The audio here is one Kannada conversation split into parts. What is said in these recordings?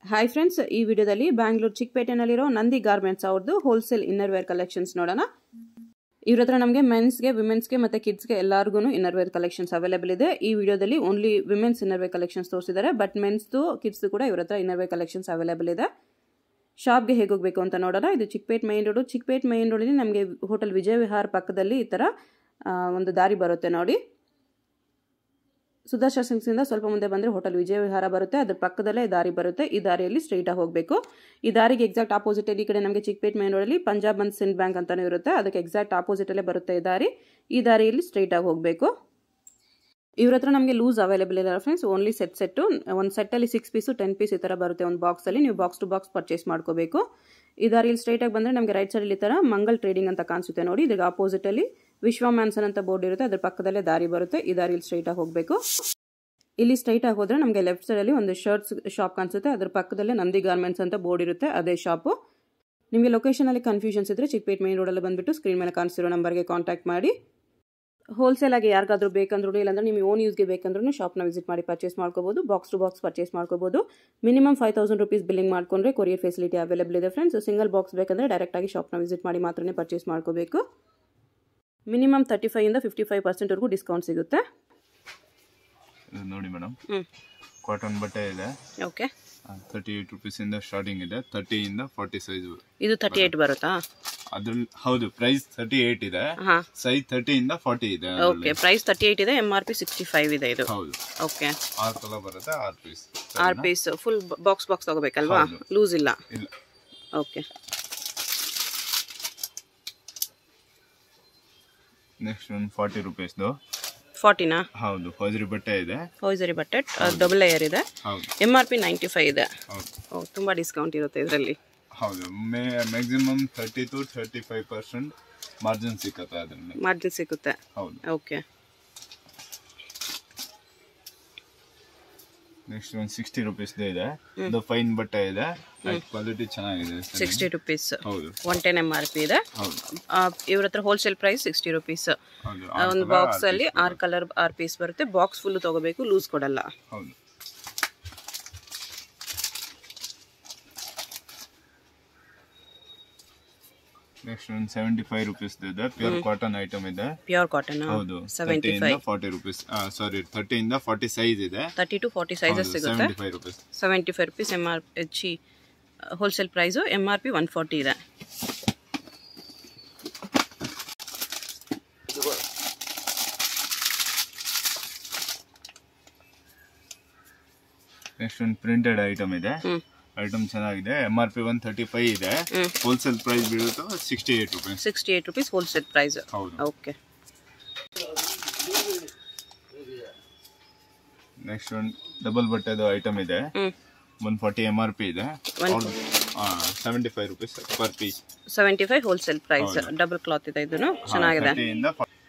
ಹಾಯ್ ಫ್ರೆಂಡ್ಸ್ ಈ ವಿಡಿಯೋದಲ್ಲಿ ಬ್ಯಾಂಗ್ಳೂರ್ ಚಿಕ್ಕಪೇಟೆನಲ್ಲಿರೋ ನಂದಿ ಗಾರ್ಮೆಂಟ್ಸ್ ಅವ್ರದ್ದು ಹೋಲ್ಸೇಲ್ ಇನ್ನರ್ ವೇರ್ ಕಲೆಕ್ಷನ್ಸ್ ನೋಡೋಣ ಇವ್ರ ಹತ್ರ ನಮಗೆ ಮೆನ್ಸ್ಗೆ ವಿಮೆನ್ಸ್ಗೆ ಮತ್ತು ಕಿಡ್ಸ್ಗೆ ಎಲ್ಲರಿಗೂ ಇನ್ನರ್ ವೇರ್ ಕಲೆಕ್ಷನ್ಸ್ ಅವೈಲೇಬಲ್ ಇದೆ ಈ ವಿಡಿಯೋದಲ್ಲಿ only women's inner wear collections ತೋರಿಸಿದ್ದಾರೆ ಬಟ್ ಮೆನ್ಸ್ದು ಕಿಡ್ಸ್ದು ಕೂಡ ಇವ್ರ ಹತ್ರ ಇನ್ನರ್ ವೇರ್ ಕಲೆಕ್ಷನ್ಸ್ ಅವೈಲೇಬಲ್ ಇದೆ ಶಾಪ್ಗೆ ಹೇಗೆ ಹೋಗಬೇಕು ಅಂತ ನೋಡೋಣ ಇದು Chickpet main road Chickpet main ರೋಡಲ್ಲಿ ನಮಗೆ ಹೋಟೆಲ್ ವಿಜಯ ವಿಹಾರ್ ಪಕ್ಕದಲ್ಲಿ ಈ ಥರ ಆ, ಒಂದು ದಾರಿ ಬರುತ್ತೆ ನೋಡಿ ಸುದರ್ಶನ ಸಿಂಗ್ಸಿಂದ ಸ್ವಲ್ಪ ಮುಂದೆ ಬಂದರೆ ಹೋಟೆಲ್ ವಿಜಯ ವಿಹಾರ ಬರುತ್ತೆ ಅದ್ರ ಪಕ್ಕದಲ್ಲೇ ಈ ದಾರಿ ಬರುತ್ತೆ ಈ ದಾರಿಯಲ್ಲಿ ಸ್ಟ್ರೈಟಾಗಿ ಹೋಗಬೇಕು ಈ ದಾರಿಗೆ ಎಕ್ಸಾಕ್ಟ್ ಆಪೋಸಿಟಲ್ಲಿ ಈ ಕಡೆ ನಮಗೆ ಚಿಕ್ಕಪೇಟ್ ಮೇನ್ ರೋಡಲ್ಲಿ ಪಂಜಾಬ್ ಅಂಡ್ ಸಿಂಧ್ ಬ್ಯಾಂಕ್ ಅಂತಲೇ ಇರುತ್ತೆ ಅದಕ್ಕೆ ಎಕ್ಸಾಕ್ಟ್ ಆಪೋಸಿಟಲ್ಲೇ ಬರುತ್ತೆ ಈ ದಾರಿ ಈ ದಾರಿಯಲ್ಲಿ ಸ್ಟ್ರೈಟಾಗಿ ಹೋಗಬೇಕು ಇವ್ರ ಹತ್ರ ನಮಗೆ ಲೂಸ್ ಅವೈಲೇಬಲ್ ಇಲ್ಲ ಫ್ರೆಂಡ್ಸ್ ಓನ್ಲಿ ಸೆಟ್ ಸೆಟ್ಟು ಒಂದು ಸೆಟ್ಟಲ್ಲಿ ಸಿಕ್ಸ್ ಪೀಸು ಟೆನ್ ಪೀಸ್ ಈ ಥರ ಬರುತ್ತೆ ಒಂದು ಬಾಕ್ಸಲ್ಲಿ ನೀವು ಬಾಕ್ಸ್ ಟು ಬಾಕ್ಸ್ ಪರ್ಚೇಸ್ ಮಾಡ್ಕೋಬೇಕು ಈ ದಾರಿಯಲ್ಲಿ ಸ್ಟ್ರೈಟಾಗಿ ಬಂದರೆ ನಮಗೆ ರೈಟ್ ಸೈಡಲ್ಲಿ ಈ ಥರ ಮಂಗಲ್ ಟ್ರೇಡಿಂಗ್ ಅಂತ ಕಾಣಿಸುತ್ತೆ ನೋಡಿ ಇದ್ರ ಆಪೋಸಿಟಲ್ಲಿ ವಿಶ್ವ ಮ್ಯಾನ್ಸನ್ ಅಂತ ಬೋರ್ಡ್ ಇರುತ್ತೆ ಅದ್ರ ಪಕ್ಕದಲ್ಲೇ ದಾರಿ ಬರುತ್ತೆ ಈ ದಾರಿಯಲ್ಲಿ ಸ್ಟ್ರೈಟಾಗಿ ಹೋಗಬೇಕು ಇಲ್ಲಿ ಸ್ಟ್ರೈಟ್ ಆಗಿ ಹೋದ್ರೆ ನಮಗೆ ಲೆಫ್ಟ್ ಸೈಡಲ್ಲಿ ಒಂದು ಶರ್ಟ್ಸ್ ಶಾಪ್ ಕಾಣಿಸುತ್ತೆ ಅದ್ರ ಪಕ್ಕದಲ್ಲೇ ನಂದಿ ಗಾರ್ಮೆಂಟ್ಸ್ ಅಂತ ಬೋರ್ಡ್ ಇರುತ್ತೆ ಅದೇ ಶಾಪು ನಿಮಗೆ ಲೊಕೇಶನಲ್ಲಿ ಕನ್ಫ್ಯೂಷನ್ಸ್ ಇದ್ದರೆ ಚಿಕ್ಕಪೇಟ್ ಮೇನ್ ರೋಡಲ್ಲಿ ಬಂದುಬಿಟ್ಟು ಸ್ಕ್ರೀನ್ ಮೇಲೆ ಕಾಣಿಸಿರೋ ನಂಬರ್ಗೆ ಕಾಂಟ್ಯಾಕ್ಟ್ ಮಾಡಿ ಹೋಲ್ಸೇಲ್ ಆಗಿ ಯಾರಿಗಾದ್ರೂ ಬೇಕಂದ್ರೂ ಇಲ್ಲಾಂದ್ರೆ ನೀವು ಓನ್ ಯೂಸ್ಗೆ ಬೇಕಂದ್ರೂ ಶಾಪ್ನ ವಿಸಿಟ್ ಮಾಡಿ ಪರ್ಚೇಸ್ ಮಾಡ್ಕೋಬೋದು ಬಾಕ್ಸ್ ಟು ಬಾಕ್ಸ್ ಪರ್ಚೇಸ್ ಮಾಡ್ಕೋಬೋದು minimum five thousand rupees billing ಮಾಡ್ಕೊಂಡ್ರೆ ಕೊರಿಯರ್ ಫೆಸಿಲಿಟಿ ಅವೈಲೇಬಲ್ ಇದೆ ಫ್ರೆಂಡ್ಸ್ ಸಿಂಗಲ್ ಬಾಕ್ಸ್ ಬೇಕಂದ್ರೆ ಡೈರೆಕ್ಟಾಗಿ ಶಾಪ್ನ ವಿಸಿಟ್ ಮಾಡಿ ಮಾತ್ರನೇ ಪರ್ಚೇಸ್ ಮಾಡ್ಕೋಬೇಕು ಮಿನಿಮಮ್ ತರ್ಟಿ ಫೈವಿಂದ ಫಿಫ್ಟಿ ಫೈವ್ ಪರ್ಸೆಂಟ್ವರೆಗೂ ಡಿಸ್ಕೌಂಟ್ ಸಿಗುತ್ತೆ ಇದು ನೋಡಿ ಮೇಡಮ್ ಹ್ಞೂ ಕಾಟನ್ ಬಟ್ಟೆ ಇದೆ ಓಕೆ ತರ್ಟಿ ಏಟ್ ರುಪೀಸಿಂದ ಸ್ಟಾರ್ಟಿಂಗ್ ಇದೆ ತರ್ಟಿಯಿಂದ ಫಾರ್ಟಿ ಸೈಜ್ ಇದು ತರ್ಟಿ ಏಯ್ಟ್ ಬರುತ್ತಾ ಅದ್ರಲ್ಲಿ ಹೌದು ಪ್ರೈಸ್ ತರ್ಟಿ ಏಟ್ ಇದೆ ಹಾಂ ಸೈಜ್ ತರ್ಟಿಯಿಂದ ಫಾರ್ಟಿ ಇದೆ ಓಕೆ ಪ್ರೈಸ್ ತರ್ಟಿ ಏಯ್ಟ್ ಇದೆ M R P sixty five ಇದೆ ಇದು ಹೌದು ಓಕೆ ಆರು ಕಲರ್ ಬರುತ್ತೆ ಆರು ಪೀಸ್ ಆರ್ ಪೀಸ್ ಫುಲ್ ಬಾಕ್ಸ್ ಬಾಕ್ಸ್ ತಗೋಬೇಕಲ್ವಾ ಲೂಸ್ ಇಲ್ಲ ಇಲ್ಲ ಓಕೆ ನೆಕ್ಸ್ಟ್ ಒಂದು ಫಾರ್ಟಿ ರುಪೀಸ್ದು ಫಾರ್ಟಿನಾ ಹೌದು ಹೊಜರಿ ಬಟ್ಟೆ ಇದೆ ಹೋಯ್ಸರಿ ಬಟ್ಟೆ ಡಬಲ್ ಲೇಯರ್ ಇದೆ ಹೌದು M R P ninety five ಇದೆ ಹೌದು ಓ ತುಂಬ ಡಿಸ್ಕೌಂಟ್ ಇರುತ್ತೆ ಇದರಲ್ಲಿ ಹೌದು ಮೇ maximum thirty to thirty five percent margin ಸಿಕ್ಕತ್ತೆ ಅದರಲ್ಲಿ ಮಾರ್ಜಿನ್ ಸಿಗುತ್ತೆ ಹೌದು ಓಕೆ ನೆಕ್ಸ್ಟ್ ಒಂದು ಸಿಕ್ಸ್ಟಿ ರುಪೀಸ್ದು ಇದೆ ಇದು ಫೈನ್ ಬಟ್ಟೆ ಇದೆ ಕ್ವಾಲಿಟಿ ಚೆನ್ನಾಗಿದೆ ಸರಿ. ಸಿಕ್ಸ್ಟಿ ರುಪೀಸ್ ಹೌದು one ten M R P ಇದೆ ಹೌದು ಆ, ಇವ್ರ ಹತ್ರ ಹೋಲ್ಸೇಲ್ ಪ್ರೈಸ್ ಸಿಕ್ಸ್ಟಿ ರುಪೀಸ್ ಹೌದು ಒಂದು ಬಾಕ್ಸ್ ಅಲ್ಲಿ ಆರು ಕಲರ್ ಆರು ಪೀಸ್ ಬರುತ್ತೆ ಬಾಕ್ಸ್ ಫುಲ್ ತಗೋಬೇಕು ಲೂಸ್ ಕೊಡಲ್ಲ ಹೌದು ನೆಕ್ಸ್ಟ್ ಒಂದು ಸೆವೆಂಟಿ ಫೈವ್ ರುಪೀಸ್ ಇದೆ ಪ್ಯೂರ್ ಕಾಟನ್ ಐಟಮ್ ಇದೆ ಪ್ಯೂರ್ ಕಾಟನ್ ಹೌದು ಸೆವೆಂಟಿ ತರ್ಟಿಯಿಂದ ಫಾರ್ಟಿ ರುಪೀಸ್ ಸಾರಿ ತರ್ಟಿಯಿಂದ ಫಾರ್ಟಿ ಸೈಜ್ ಇದೆ ತರ್ಟಿ ಟು ಫಾರ್ಟಿ ಸೈಜಸ್ ಸಿಗುತ್ತೆ seventy five rupees seventy five rupees M R ಚಿ wholesale price M R P one forty ಇದೆ ನೆಕ್ಸ್ಟ್ ಒಂದು ಪ್ರಿಂಟೆಡ್ ಐಟಮ್ ಇದೆ ಹ್ಞೂ ಐಟಮ್ ಚೆನ್ನಾಗಿದೆ M R P one thirty five ಇದೆ ಹೋಲ್ಸೇಲ್ ಪ್ರೈಸ್ ಬೀಳುತ್ತೆ sixty eight rupees sixty eight rupees wholesale price ಹೌದು ಓಕೆ ನೆಕ್ಸ್ಟ್ ಒಂದು ಡಬಲ್ ಬಟ್ಟೆದು ಐಟಮ್ ಇದೆ ಹ್ಞೂ one forty M R P ಇದೆ seventy five rupees per piece seventy five wholesale price double cloth ಇದೆ ಇದನ್ನು ಚೆನ್ನಾಗಿದೆ ತರ್ಟಿಯಿಂದ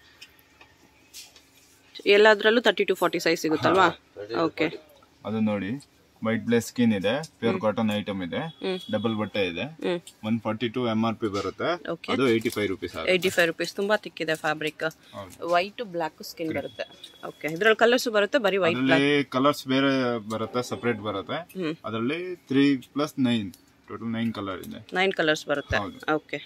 ಎಲ್ಲದರಲ್ಲೂ ತರ್ಟಿ ಟು ಫಾರ್ಟಿ ಸೈಜ್ ಸಿಗುತ್ತಲ್ವಾ ಓಕೆ ಅದು ನೋಡಿ ವೈಟ್ ಬ್ಲೇಸ್ ಸ್ಕಿನ್ ಇದೆ ಪ್ಯೂರ್ ಕಾಟನ್ ಐಟಮ್ ಇದೆ ಹ್ಮ್. ಡಬಲ್ ಬಟ್ಟೆ ಇದೆ ಹ್ಞೂ one forty two M R P ಬರುತ್ತೆ ಓಕೆ ಅದು ಏಯ್ಟಿ ಫೈವ್ ರುಪೀಸ್ ಆಗುತ್ತೆ ಏಯ್ಟಿ ಫೈವ್ ರುಪೀಸ್ ತುಂಬ ತಿಕ್ಕಿದೆ ಫ್ಯಾಬ್ರಿಕ್ ಹೌದು ವೈಟ್ ಬ್ಲ್ಯಾಕ್ ಸ್ಕಿನ್ ಬರುತ್ತೆ ಓಕೆ ಇದ್ರಲ್ಲಿ ಕಲರ್ಸ್ ಬರುತ್ತೆ ಬರೀ ವೈಟ್ ಅದರಲ್ಲಿ ಕಲರ್ಸ್ ಬೇರೆ ಬರುತ್ತೆ ಸಪ್ರೇಟ್ ಬರುತ್ತೆ ಹ್ಮ್. ಅದರಲ್ಲಿ three plus nine total nine colour ಇದೆ ನೈನ್ ಕಲರ್ಸ್ ಬರುತ್ತೆ ಹೌದು. ಓಕೆ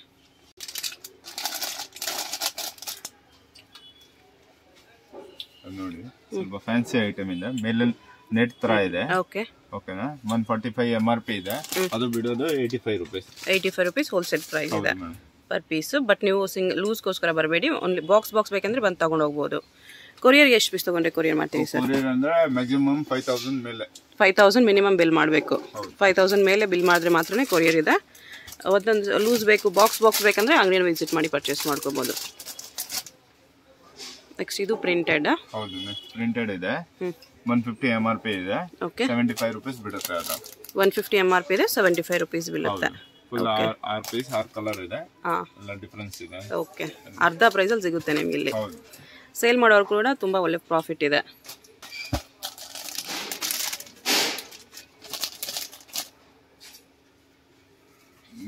ಅದು ನೋಡಿ ಸ್ವಲ್ಪ ಫ್ಯಾನ್ಸಿ ಐಟಮ್ ಇದೆ ಮೇಲೆ ನೆಟ್ ತರ ಇದೆ ಓಕೆ ಓಕೆನಾ one forty five M R P ಇದೆ ಅದು ಬಿಡೋದು eighty five rupees eighty five rupees wholesale price ಹೌದು ಇದೆ ಮೇಡಮ್ ಪರ್ ಪೀಸ್ ಬಟ್ ನೀವು ಸಿಂಗ್ ಲೂಸ್ಗೋಸ್ಕರ ಬರಬೇಡಿ ಓನ್ಲಿ ಬಾಕ್ಸ್ ಬಾಕ್ಸ್ ಬೇಕಂದ್ರೆ ಬಂದು ತಗೊಂಡು ಹೋಗ್ಬೋದು ಕೊರಿಯರ್ಗೆ ಎಷ್ಟು ಪೀಸ್ ತೊಗೊಂಡ್ರೆ ಕೊರಿಯರ್ ಮಾಡ್ತೀವಿ ಸರ್ ಕೊರಿಯರ್ ಅಂದ್ರೆ ಮ್ಯಾಕ್ಸಿಮಮ್ ಫೈವ್ ತೌಸಂಡ್ ಮೇಲೆ ಫೈವ್ ತೌಸಂಡ್ ಮಿನಿಮಮ್ ಬಿಲ್ ಮಾಡಬೇಕು ಫೈವ್ ತೌಸಂಡ್ ಮೇಲೆ ಬಿಲ್ ಮಾಡಿದ್ರೆ ಮಾತ್ರನೇ ಕೊರಿಯರ್ ಇದೆ ಒಂದೊಂದು ಲೂಸ್ ಬೇಕು ಬಾಕ್ಸ್ ಬಾಕ್ಸ್ ಬೇಕಂದ್ರೆ ಅಂಗಡಿನ ವಿಸಿಟ್ ಮಾಡಿ ಪರ್ಚೇಸ್ ಮಾಡ್ಕೋಬೋದು ನೆಕ್ಸ್ಟ್ ಇದು ಪ್ರಿಂಟೆಡ್ ಹೌದು ಪ್ರಿಂಟೆಡ್ ಇದೆ ಹ್ಞೂ one fifty M R P ಇದೆ ಓಕೆ ಸೆವೆಂಟಿ ಫೈವ್ ರುಪೀಸ್ ಬಿಡುತ್ತೆ ಅದು one fifty M R P ಇದೆ ಸೆವೆಂಟಿ ಫೈವ್ ರುಪೀಸ್ ಬೀಳುತ್ತೆ ಫುಲ್ ಆರ್ ಪೀಸ್ ಆರ್ ಕಲರ್ ಇದೆ ಹಾಂ ಎಲ್ಲ ಡಿಫ್ರೆನ್ಸ್ ಇದೆ ಓಕೆ ಅರ್ಧ ಪ್ರೈಸಲ್ಲಿ ಸಿಗುತ್ತೆ ನಿಮ್ಗೆ ಇಲ್ಲಿ ಹೌದು ಸೇಲ್ ಮಾಡೋರು ಕೂಡ ತುಂಬ ಒಳ್ಳೆ ಪ್ರಾಫಿಟ್ ಇದೆ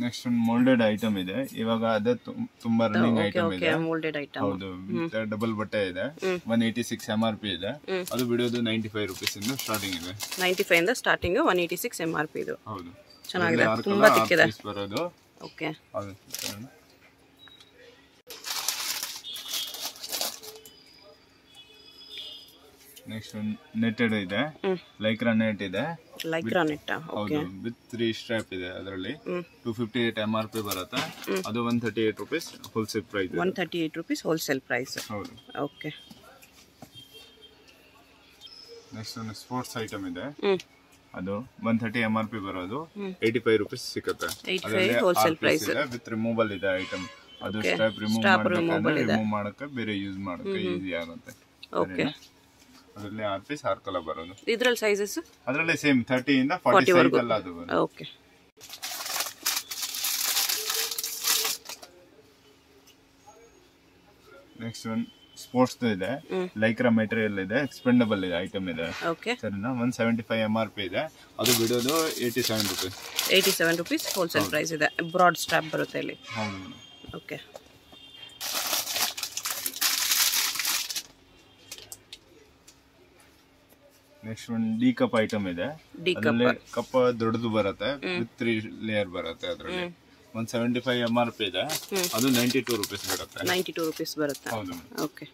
ನೆಕ್ಸ್ಟ್ ಒಂದು ಮೋಲ್ಡೆಡ್ ಐಟಮ್ ಇದೆ ಇವಾಗ ಅದೇ ತುಂ- ತುಂಬಾ ರನ್ನಿಂಗ್ ಓಕೆ ಐಟಮ್ ಓಕೆ ಇದೆ ಮೋಲ್ಡೆಡ್ ಐಟಮ್ ಹೌದು ಡಬಲ್ ಬಟ್ಟೆ ಇದೆ one eighty six M R P ಇದೆ ಅದು ಬಿಡೋದು ನೈಂಟಿ ಫೈವ್ ರುಪೀಸ್ ಇಂದ ಸ್ಟಾರ್ಟಿಂಗ್ ಇದೆ ನೈಂಟಿ ಫೈವ್ ಇಂದ starting one eighty six M R P ಇದು ಹೌದು ಚೆನ್ನಾಗಿದೆ. ಅದ್ರಲ್ಲಿ ಆರು ತುಂಬಾ colour, ಆರು ತಿಕ್ಕಿದೆ. piece ಬರೋದು ಓಕೆ ಹೌದು ನೆಕ್ಸ್ಟ್ ನೆಟೆಡ್ ಇದೆ ಹ್ಮ್. ಲೈಕ್ರಾ ನೆಟ್ ಇದೆ ಲೈಕ್ರಾ ನೆಟ್ಟ ಓಕೆ ಹೌದು ವಿತ್ ತ್ರೀ ಸ್ಟ್ರಾಪ್ ಇದೆ ಅದರಲ್ಲಿ two fifty eight M R P ಬರುತ್ತೆ ಅದು one thirty eight rupees wholesale price one thirty eight rupees wholesale price ಹೌದು ಓಕೆ ನೆಕ್ಸ್ಟ್ ಒಂದು ಸ್ಪೋರ್ಟ್ಸ್ ಐಟಮ್ ಇದೆ ಹ್ಞೂ ಅದು one thirty M R P ಬರೋದು ಏಯ್ಟಿ ಫೈವ್ ರುಪೀಸ್ ಸಿಗುತ್ತೆ 85 wholesale price. ವಿತ್ ರಿಮೂವಲ್ ಇದೆ ಐಟಮ್ ಅದು Okay. ಸ್ಟ್ರಾಪ್ ರಿಮೂವ್ Strap ಮಾಡಬೇಕಂದ್ರೆ removable ಇದೆ. ರಿಮೂವ್ ಮಾಡಕ್ಕೆ ಬೇರೆ ಯೂಸ್ ಮಾಡಕ್ಕೆ ಈಸಿ ಆಗುತ್ತೆ ಓಕೆ ಅದರಲ್ಲಿ ಆರ್ ಪೀಸ್ ಆರ್ ಕಲರ್ ಬರೋದು ಇದ್ರಲ್ಲಿ ಸೈಜಸ್ ಅದರಲ್ಲಿ ಸೇಮ್ ಥರ್ಟಿ ಇಂದ ಫಾರ್ಟಿ 40 ಸೈಜ್ ವರೆಗೂ. ಎಲ್ಲ ಅದು ಬರುತ್ತೆ. ಓಕೆ ನೆಕ್ಸ್ಟ್ ಒನ್ ಸ್ಪೋರ್ಟ್ಸ್ ಇದೆ ಲೈಕ್ರಾ ಮೆಟೀರಿಯಲ್ ಇದೆ ಎಕ್ಸ್ಪೆಂಡಬಲ್ ಇದೆ ಐಟಮ್ ಇದೆ ಓಕೆ ಸರಿನಾ one seventy five M R P ಇದೆ ಅದು ಬಿಡೋದು eighty seven rupees eighty seven rupees wholesale price ಇದೆ ಬ್ರಾಡ್ ಸ್ಟ್ರಾಪ್ ಬರುತ್ತೆ ಇಲ್ಲಿ ಹೌದು madam okay next one D cup item ಇದೆ ಡಿ ಕಪ್ ಅದರಲ್ಲಿ ಕಪ್ ದೊಡ್ಡದು ಬರುತ್ತೆ ವಿತ್ ತ್ರೀ ಲೇಯರ್ ಬರುತ್ತೆ ಅದರಲ್ಲಿ one seventy five M R P ಇದೆ ಅದು ನೈಂಟಿ ಟೂ ರುಪೀಸ್ ಬರುತ್ತೆ ನೈಂಟಿ ಟೂ ರುಪೀಸ್ ಬರುತ್ತೆ ಹೌದು ಮೇಡಮ್ ಓಕೆ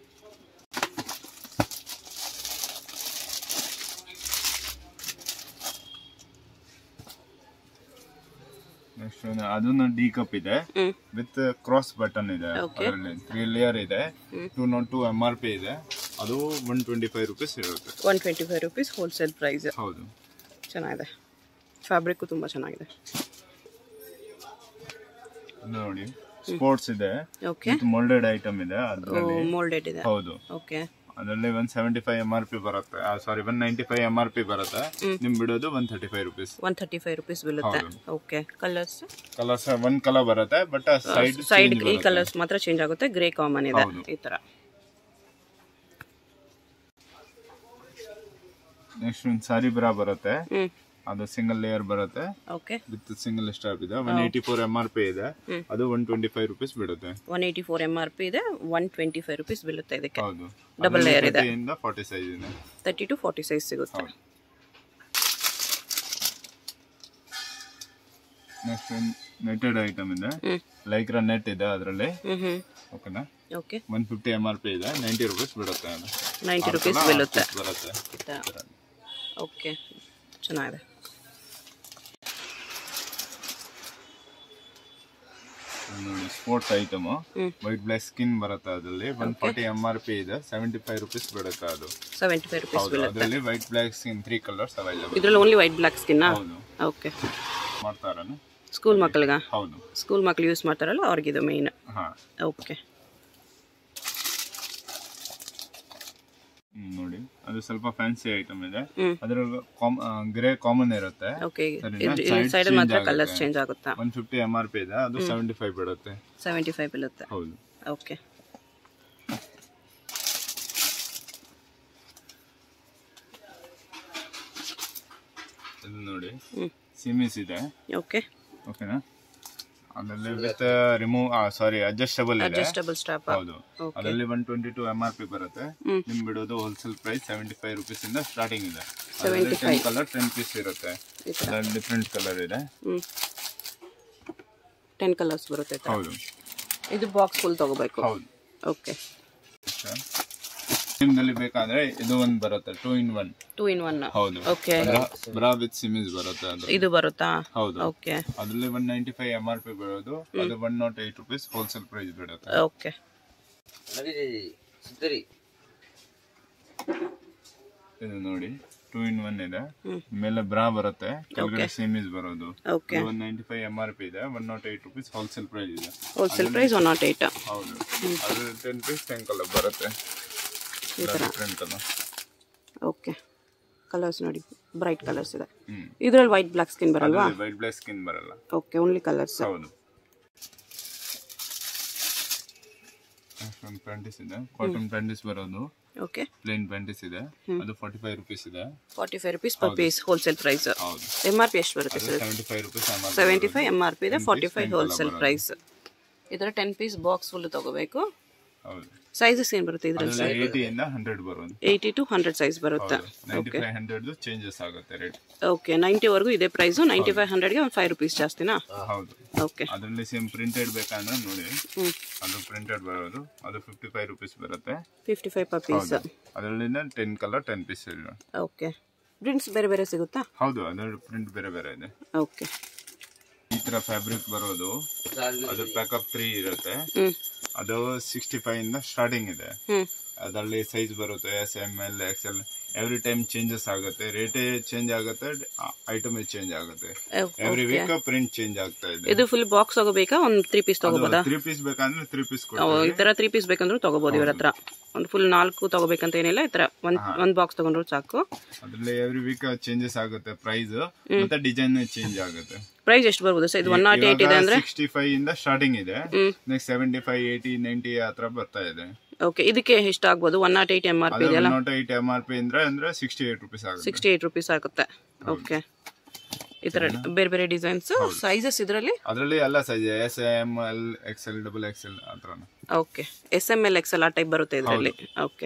ನೆಕ್ಸ್ಟ್ ಅದನ್ನು ಡಿ ಕಪ್ ಇದೆ ಹ್ಞೂ ವಿತ್ ಕ್ರಾಸ್ ಬಟನ್ ಇದೆ Okay. ಅದರಲ್ಲಿ ತ್ರೀ ಲೇಯರ್ ಇದೆ two nought two M R P ಇದೆ ಅದು ಒನ್ ಟ್ವೆಂಟಿ ಫೈವ್ ರುಪೀಸ್ ಇರುತ್ತೆ one twenty five rupees wholesale price ಹೌದು ಚೆನ್ನಾಗಿದೆ ಫ್ಯಾಬ್ರಿಕ್ಕು ತುಂಬ ಚೆನ್ನಾಗಿದೆ ಇದು ನೋಡಿ ಸ್ಪೋರ್ಟ್ಸ್ ಇದೆ ಓಕೆ ವಿತ್ ಮೋಲ್ಡೆಡ್ ಐಟಮ್ ಇದೆ ಅದರಲ್ಲಿ ಮೋಲ್ಡೆಡ್ ಇದೆ ಹೌದು ಓಕೆ ಅದರಲ್ಲಿ one seventy five M R P ಬರುತ್ತೆ sorry one ninety five M R P ಬರುತ್ತೆ ನಿಮ್ ಬಿಡೋದು one thirty five rupees one thirty five rupees ಬೀಳುತ್ತೆ ಹೌದು. Okay colours colours one colour ಬರುತ್ತೆ ಬಟ್ ಸೈಡ್ ಸೈಡ್ ಈ ಕಲರ್ಸ್ ಮಾತ್ರ ಚೇಂಜ್ ಆಗುತ್ತೆ ಗ್ರೇ ಕಾಮನ್ ಇದೆ ಹೌದು. ಈ ತರ ನೆಕ್ಸ್ಟ್ ಒಂದು ಸಾರಿ ಬ್ರಾ ಬರುತ್ತೆ ಹ್ಮ್ ಅದು ಸಿಂಗಲ್ ಲೇಯರ್ ಬರುತ್ತೆ ಓಕೆ ವಿತ್ ಸಿಂಗಲ್ ಸ್ಟಾಪ್ ಇದೆ one eighty four M R P ಇದೆ ಅದು ಒನ್ ಟ್ವೆಂಟಿ ಫೈವ್ ರುಪೀಸ್ ಬಿಡುತ್ತೆ one eighty four M R P ಇದೆ ಒನ್ ಟ್ವೆಂಟಿ ಫೈವ್ ರುಪೀಸ್ ಬೀಳುತ್ತೆ ಇದಕ್ಕೆ ಹೌದು Double layer ಇದೆ. ಇಂದ ಫಾರ್ಟಿ ಸೈಜ್ ಇದೆ ತರ್ಟಿ ಟು ಫಾರ್ಟಿ ಸೈಜ್ ಸಿಗುತ್ತೆ ಹೌದು ನೆಕ್ಸ್ಟ್ ಒಂದು ನೆಟೆಡ್ ಐಟಮ್ ಇದೆ ಹ್ಮ್ ಲೈಕ್ರಾ ನೆಟ್ ಇದೆ ಅದರಲ್ಲಿ ಹ್ಮ್ ಹ್ಮ್ ಓಕೆನಾ okay one fifty M R P ಇದೆ ನೈಂಟಿ ರುಪೀಸ್ ಬಿಡುತ್ತೆ ಅದು ನೈಂಟಿ ಆರು ರುಪೀಸ್ colour, ಆರು ಬೀಳುತ್ತೆ piece ಬರುತ್ತೆ ಈ ಥರ ಓಕೆ ಚೆನ್ನಾಗಿದೆ ಇದು ನೋಡಿ ಸ್ಪೋರ್ಟ್ಸ್ ಐಟಮ್ ಹ್ಮ್. ವೈಟ್ ಬ್ಲಾಕ್ ಸ್ಕಿನ್ ಬರುತ್ತೆ ಅದರಲ್ಲಿ one forty M R P ಇದೆ ಸೆವೆಂಟಿ ಫೈವ್ ರುಪೀಸ್ ಬೀಳುತ್ತೆ ಅದು ಸೆವೆಂಟಿ ಫೈವ್ ರುಪೀಸ್ ಹೌದು ಬೀಳುತ್ತೆ ಅದರಲ್ಲಿ white black skin three colours available ಇದರಲ್ಲಿ ಓನ್ಲಿ ವೈಟ್ ಬ್ಲ್ಯಾಕ್ ಸ್ಕಿನ್ನ ಹೌದು ಓಕೆ ಮಾಡ್ತಾರ ಸ್ಕೂಲ್ ಮಕ್ಳಿಗ ಹೌದು ಸ್ಕೂಲ್ ಮಕ್ಳು ಯೂಸ್ ಮಾಡ್ತಾರಲ್ಲ ಅವ್ರಿಗಿದು ಮೇಯ್ನ್ ಹಾ ಓಕೆ ಹ್ಮ್, ನೋಡಿ ಅದು ಸ್ವಲ್ಪ ಫ್ಯಾನ್ಸಿ ಐಟಮ್ ಇದೆ ಹ್ಮ್. ಅದ್ರಲ್ಲಿ ಗ್ರೇ ಕಾಮನ್ ಇರುತ್ತೆ ಓಕೆ ಸರಿನಾ? ಇಲ್ಲಿ Side ಸೈಡಲ್ಲಿ change ಮಾತ್ರ ಆಗುತ್ತೆ. ಕಲರ್ಸ್ ಚೇಂಜ್ ಆಗುತ್ತಾ one fifty M R P ಇದೆ ಅದು ಸೆವೆಂಟಿ ಫೈವ್ ಬಿಡುತ್ತೆ ಸೆವೆಂಟಿ ಫೈವ್ ಬೀಳುತ್ತೆ ಹೌದು ಓಕೆ ಇದು ನೋಡಿ ಹ್ಞೂ ಸಿಮಿಸ್ ಇದೆ ಓಕೆ ಓಕೆನಾ ಅದರಲ್ಲಿ ವಿತ್ ರಿಮೂವ್ ಸಾರಿ ಅಡ್ಜಸ್ಟಬಲ್ ಇದೆ ಅಡ್ಜಸ್ಟಬಲ್ ಸ್ಟಾಪ್ ಹೌದು ಅದರಲ್ಲಿ one twenty two M R P ಬರುತ್ತೆ ಹ್ಮ್. ನಿಮ್ ಬಿಡೋದು wholesale price seventy five rupees ಇಂದ ಸ್ಟಾರ್ಟಿಂಗ್ ಇದೆ 75. ಟೆನ್ ಕಲರ್ ಟೆನ್ ಪೀಸ್ ಇರುತ್ತೆ ಈ ಥರ ಅದರಲ್ಲಿ ಡಿಫ್ರೆಂಟ್ ಕಲರ್ ಇದೆ ಹ್ಞೂ ಟೆನ್ ಕಲರ್ಸ್ ಬರುತ್ತೆ ಈ ಥರ. ಹೌದು ಇದು ಬಾಕ್ಸ್ ಫುಲ್ ತಗೋಬೇಕು ಹೌದು ಓಕೆ ನಿಮ್ದಲ್ಲಿ ಬೇಕಾದ್ರೆ ಇದು ಒಂದು ಬರುತ್ತೆ two in one two in one ಹೌದು ಓಕೆ ಬ್ರಾ ವಿತ್ ಸಿಮಿಸ್ ಬರುತ್ತೆ ಅದು ಇದು ಬರುತ್ತಾ ಹೌದು ಓಕೆ ಅದರಲ್ಲಿ one ninety five M R P ಬರೋದು ಅದು one not eight rupees wholesale price ಬಿಡುತ್ತೆ ಓಕೆ ಇದು ನೋಡಿ ಟೂ ಇನ್ ಒನ್ ಇದೆ ಮೇಲೆ ಬ್ರಾ ಬರುತ್ತೆ ಕೆಳಗಡೆ ಸಿಮಿಸ್ ಬರೋದು okay one ninety five M R P ಇದೆ one not eight rupees wholesale price ಇದೆ wholesale price one nought eight ಹೌದು ಅದು ಟೆನ್ ಪೀಸ್ ಟೆನ್ ಕಲರ್ ಬರುತ್ತೆ ಈ ಥರ ಡಿಫ್ರೆಂಟ್ ಕಲರ್ ಓಕೆ ಕಲರ್ಸ್ ನೋಡಿ ಬ್ರೈಟ್ ಕಲರ್ಸ್ ಇದೆ ಹ್ಮ್ ಇದರಲ್ಲಿ ವೈಟ್ ಬ್ಲ್ಯಾಕ್ ಸ್ಕಿನ್ ಬರಲ್ವಾ ವೈಟ್ ಬ್ಲಾಕ್ ಸ್ಕಿನ್ ಬರಲ್ಲ ಓಕೆ ಓನ್ಲಿ ಕಲರ್ಸ್ ಹೌದು ಒಂದು ಪ್ಯಾಂಟಿಸ್ ಇದೆ ಕಾಟನ್ ಪ್ಯಾಂಟಿಸ್ ಬರೋದು ಓಕೆ ಪ್ಲೇನ್ ಪ್ಯಾಂಟಿಸ್ ಇದೆ ಅದು ಫಾರ್ಟಿ ಫೈವ್ ರುಪೀಸ್ ಇದೆ forty five rupees per piece wholesale price ಹೌದು ಎಮ್ ಆರ್ ಪಿ ಎಷ್ಟು ಬರುತ್ತೆ ಅದು sir seventy five rupees seventy five M R P ಇದೆ 10 forty piece five 10 wholesale colour price ಇದರ ಟೆನ್ ಪೀಸ್ ಬಾಕ್ಸ್ ಫುಲ್ ತಗೋಬೇಕು ಹೌದು ಸೈಜಸ್ ಏನು ಬರುತ್ತೆ ಇದ್ರಲ್ಲಿ ಅದರಲ್ಲಿ ಏಯ್ಟಿ ಇಂದ ಹಂಡ್ರೆಡ್ ಬರೋದು ಏಯ್ಟಿ ಟು ಹಂಡ್ರೆಡ್ ಸೈಜ್ ಬರುತ್ತೆ ನೈಂಟಿ ಫೈವ್ ಹಂಡ್ರೆಡ್ ಚೇಂಜಸ್ ಆಗುತ್ತೆ ರೇಟ್ ಓಕೆ ನೈಂಟಿವರೆಗೂ ಇದೇ ಪ್ರೈಸು ನೈಂಟಿ ಫೈವ್ ಹಂಡ್ರೆಡ್ಗೆ ಒಂದು ಫೈವ್ ರುಪೀಸ್ ಜಾಸ್ತಿನಾ ಹೌದು ಓಕೆ ಅದರಲ್ಲಿ ಸೇಮ್ ಪ್ರಿಂಟೆಡ್ ಬೇಕಂದ್ರೆ ನೋಡಿ ಹ್ಞೂ ಅದು ಪ್ರಿಂಟೆಡ್ ಬರೋದು ಅದು ಫಿಫ್ಟಿ ಫೈವ್ ರುಪೀಸ್ ಬರುತ್ತೆ ಫಿಫ್ಟಿ ಫೈವ್ ಪರ್ ಪೀಸ್ ಅದರಲ್ಲಿಂದ ten colour ten piece okay prints ಬೇರೆ ಬೇರೆ ಸಿಗುತ್ತಾ ಹೌದು ಅದರ ಪ್ರಿಂಟ್ ಬೇರೆ ಬೇರೆ ಇದೆ ಓಕೆ ಈ ತರ ಫ್ಯಾಬ್ರಿಕ್ ಬರೋದು ಅದು ಪ್ಯಾಕಪ್ ತ್ರೀ ಇರುತ್ತೆ ಹ್ಞೂ ಅದು ಸಿಕ್ಸ್ಟಿ ಫೈವ್ ಇಂದ ಸ್ಟಾರ್ಟಿಂಗ್ ಇದೆ ಹ್ಞೂ ಅದರಲ್ಲಿ ಸೈಜ್ ಬರುತ್ತೆ S M L X L every time changes ಆಗುತ್ತೆ ರೇಟೇ ಚೇಂಜ್ ಆಗುತ್ತೆ ಐಟಮ್ ಚೇಂಜ್ ಆಗುತ್ತೆ ಎವ್ರಿ ವೀಕ್ ಪ್ರಿಂಟ್ ಚೇಂಜ್ ಆಗ್ತಾ ಇದೆ ಇದು ಫುಲ್ ಬಾಕ್ಸ್ ತಗೋಬೇಕಾ ಒಂದು ತ್ರೀ ಪೀಸ್ ತಗೋಬೋದಾ ತ್ರೀ ಪೀಸ್ ಬೇಕಂದ್ರೆ ತ್ರೀ ಪೀಸ್ ಓ, ಈ ತರ ತ್ರೀ ಪೀಸ್ ಬೇಕಂದ್ರೂ ತಗೋಬಹುದು ಇವ್ರ ಹತ್ರ ಒಂದು ಫುಲ್ ನಾಲ್ಕು ತಗೋಬೇಕಂತ ಏನಿಲ್ಲ ಈ ತರ ಒಂದ್ ಒಂದ್ ಬಾಕ್ಸ್ ತಗೊಂಡ್ರು ಸಾಕು ಅದರಲ್ಲಿ ಎವ್ರಿ ವೀಕ್ ಚೇಂಜಸ್ ಆಗುತ್ತೆ ಪ್ರೈಸ್ ಮತ್ತೆ ಡಿಸೈನ್ ಚೇಂಜ್ ಆಗುತ್ತೆ ಪ್ರೈಸ್ ಎಷ್ಟು ಬರ್ಬೋದು ಸರ್ ಇದು ಒನ್ ನಾಟ್ ಏಟ್ ಇದೆ ಅಂದ್ರೆ ಸಿಕ್ಸ್ಟಿ ಫೈವ್ ಇಂದ ಸ್ಟಾರ್ಟಿಂಗ್ ಇದೆ next seventy five eighty ninety ಆ ತರ ಬರ್ತಾ ಇದೆ ಓಕೆ ಇದಕ್ಕೆ ಎಷ್ಟು ಆಗ್ಬೋದು one not eight M R P ಅದೇ ಇದೆಯಲ್ಲ naught eight M R P ಅಂದ್ರೆ ಅಂದ್ರೆ ಸಿಕ್ಸ್ಟಿ ಏಟ್ ರುಪೀಸ್ ಆಗುತ್ತೆ ಸಿಕ್ಸ್ಟಿ ಏಟ್ ರುಪೀಸ್ ಆಗುತ್ತೆ ಓಕೆ ಈ ತರ ಬೇರೆ ಬೇರೆ ಡಿಸೈನ್ಸ್ ಸೈಜಸ್ ಇದರಲ್ಲಿ ಅದರಲ್ಲಿ ಎಲ್ಲ size S M L X L double X L ಆ ಥರ okay S M L X L ಆ ಟೈಪ್ ಬರುತ್ತೆ ಇದರಲ್ಲಿ ಓಕೆ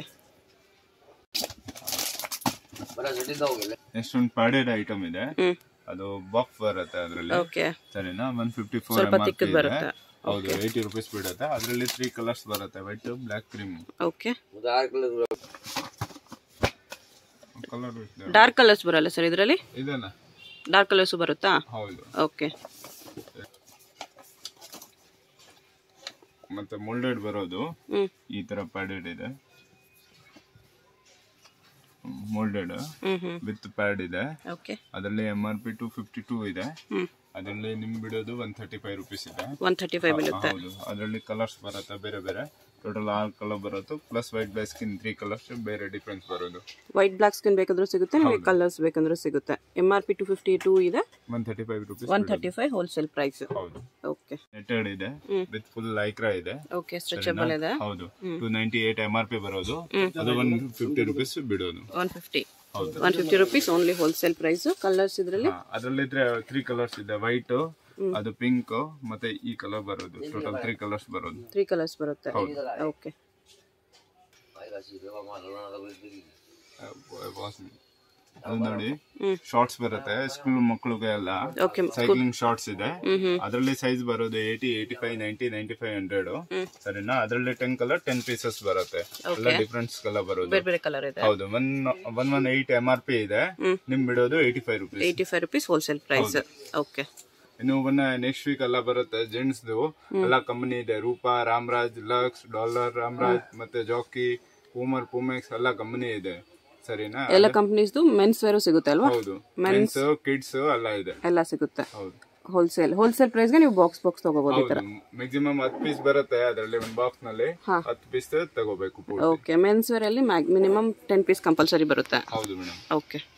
ನೆಕ್ಸ್ಟ್ ಒಂದು ಪ್ಯಾಡೆಡ್ ಐಟಮ್ ಇದೆ ಹ್ಮ್ ಅದು ಬಾಕ್ಸ್ ಬರುತ್ತೆ ಅದರಲ್ಲಿ ಓಕೆ ಸರಿನಾ ಒನ್ ಫಿಫ್ಟಿ ಫೋರ್ ಸ್ವಲ್ಪ ಎಮ್ ಆರ್ ಪಿ ತಿಕ್ಕದ್ ಇದೆ ಬರುತ್ತೆ. ಹೌದು ಏಯ್ಟಿ ರುಪೀಸ್ ಬಿಡುತ್ತೆ ಅದರಲ್ಲಿ ತ್ರೀ ಕಲರ್ಸ್ ಬರುತ್ತೆ white black cream okay colour dark colours ಬರಲ್ಲ ಸರ್ ಇದರಲ್ಲಿ ಇದೆಲ್ಲ ಡಾರ್ಕ್ ಕಲರ್ಸ್ ಬರುತ್ತಾ ಹೌದು ಓಕೆ ಮತ್ತೆ ಮೊಲ್ಡೆಡ್ ಬರೋದು ಹ್ಮ್ ಈ ತರ ಪ್ಯಾಡೆಡ್ ಇದೆ ಮೊಲ್ಡೆಡ್ ಹ್ಮ್ ಹ್ಮ್ ವಿತ್ ಪ್ಯಾಡ್ ಇದೆ ಓಕೆ ಅದರಲ್ಲಿ M R P two fifty two ಇದೆ ಹ್ಮ್ ಅದರಲ್ಲಿ ನಿಮ್ ಬಿಡೋದು ಒನ್ ಥರ್ಟಿ ಫೈವ್ ರುಪೀಸ್ ಇದೆ ಒನ್ ಥರ್ಟಿ ಫೈವ್ ಬೀಳುತ್ತೆ ಹೌದು ಅದರಲ್ಲಿ ಕಲರ್ಸ್ ಬರುತ್ತೆ ಬೇರೆ ಬೇರೆ ಟೋಟಲ್ ಆರು ಕಲರ್ ಬರುತ್ತೆ ಪ್ಲಸ್ ವೈಟ್ ಬ್ಲೈ ಸ್ಕಿನ್ ತ್ರೀ ಕಲರ್ಸ್ ಬೇರೆ ಡಿಫ್ರೆನ್ಸ್ ಬರೋದು ವೈಟ್ ಬ್ಲಾಕ್ ಸ್ಕಿನ್ ಬೇಕಂದ್ರೂ ಸಿಗುತ್ತೆ ನಿಮಗೆ ಕಲರ್ಸ್ ಬೇಕಂದ್ರೂ ಸಿಗುತ್ತೆ M R P two fifty two ಇದೆ one thirty five rupees one thirty five wholesale price ಹೌದು ಓಕೆ ನೆಟೆಡ್ ಇದೆ ವಿತ್ ಫುಲ್ ಲೈಕ್ರಾ ಇದೆ ಓಕೆ ಸ್ಟ್ರೆಚಬಲ್ ಇದೆ ಹೌದು two ninety eight M R P ಬರೋದು ಅದು ಒನ್ ಫಿಫ್ಟಿ ರುಪೀಸ್ ಬಿಡೋದು ಒನ್ ಫಿಫ್ಟಿ ಹೌದು one fifty rupees only wholesale price colours ಇದರಲ್ಲಿ ಅದರಲ್ಲಿ ತ್ರೀ ಕಲರ್ಸ್ ಇದೆ ವೈಟ್ ಅದು ಪಿಂಕ್ ಮತ್ತೆ ಈ ಕಲರ್ ಬರೋದು ಟೋಟಲ್ ತ್ರೀ ಕಲರ್ಸ್ ಬರೋದು ತ್ರೀ ಕಲರ್ಸ್ ಬರುತ್ತೆ ಓಕೆ ಅದು ನೋಡಿ ಹ್ಮ್. ಶಾರ್ಟ್ಸ್ ಬರುತ್ತೆ ಸ್ಕೂಲ್ ಮಕ್ಕಳಿಗೆ ಎಲ್ಲ ಓಕೆ ಸೈಕ್ಲಿಂಗ್ ಶಾರ್ಟ್ಸ್ ಇದೆ ಅದರಲ್ಲಿ ಸೈಜ್ ಬರೋದು eighty eighty five ninety ninety five hundred ಸರಿನಾ ಅದರಲ್ಲಿ ಟೆನ್ ಕಲರ್ ಟೆನ್ ಪೀಸಸ್ ಬರುತ್ತೆ ಎಲ್ಲ ಡಿಫ್ರೆಂಟ್ಸ್ ಕಲರ್ ಬರೋದು ಬೇರೆ ಬೇರೆ ಕಲರ್ ಇದೆ ಹೌದು one one one eight M R P ಇದೆ ನಿಮ್ ಬಿಡೋದು eighty five rupees eighty five rupees wholesale price okay ಇನ್ನು ಒನ್ನ ನೆಕ್ಸ್ಟ್ ವೀಕ್ ಎಲ್ಲ ಬರುತ್ತೆ ಜೆಂಟ್ಸ್ ಎಲ್ಲ ಕಂಪನಿ ಇದೆ ರೂಪಾ ರಾಮರಾಜ್ ಲಕ್ಸ್ ಡಾಲರ್ ರಾಮರಾಜ್ ಮತ್ತೆ ಜಾಕಿ ಪೂಮರ್ ಪೂಮೆಕ್ಸ್ ಎಲ್ಲ ಕಂಪನಿ ಇದೆ ಸರಿನಾ ಎಲ್ಲ ಕಂಪ್ನೀಸ್ದು ಮೆನ್ಸ್ ವೇರು ಸಿಗುತ್ತೆ ಅಲ್ವಾ ಹೌದು ಮೆನ್ಸ್ ಕಿಡ್ಸ್ ಎಲ್ಲ ಇದೆ ಎಲ್ಲ ಸಿಗುತ್ತೆ ಹೌದು ಹೋಲ್ಸೇಲ್ ಹೋಲ್ಸೇಲ್ ಪ್ರೈಸ್ಗೆ ನೀವು ಬಾಕ್ಸ್ ಬಾಕ್ಸ್ ತಗೋಬಹುದು ಈ ತರ ಮ್ಯಾಕ್ಸಿಮಮ್ ಹತ್ತು ಪೀಸ್ ಬರುತ್ತೆ ಅದರಲ್ಲಿ ಒಂದು ಬಾಕ್ಸ್ ನಲ್ಲಿ ಹಾ. ಹತ್ತು ಪೀಸ್ ತಗೋಬೇಕು ಪೂರ್ತಿ ಓಕೆ ಮೆನ್ಸ್ ವೇರ್ ಅಲ್ಲಿ ಮಿನಿಮಮ್ ಟೆನ್ ಪೀಸ್ ಕಂಪಲ್ಸರಿ ಬರುತ್ತೆ ಹೌದು ಮೇಡಮ್ ಓಕೆ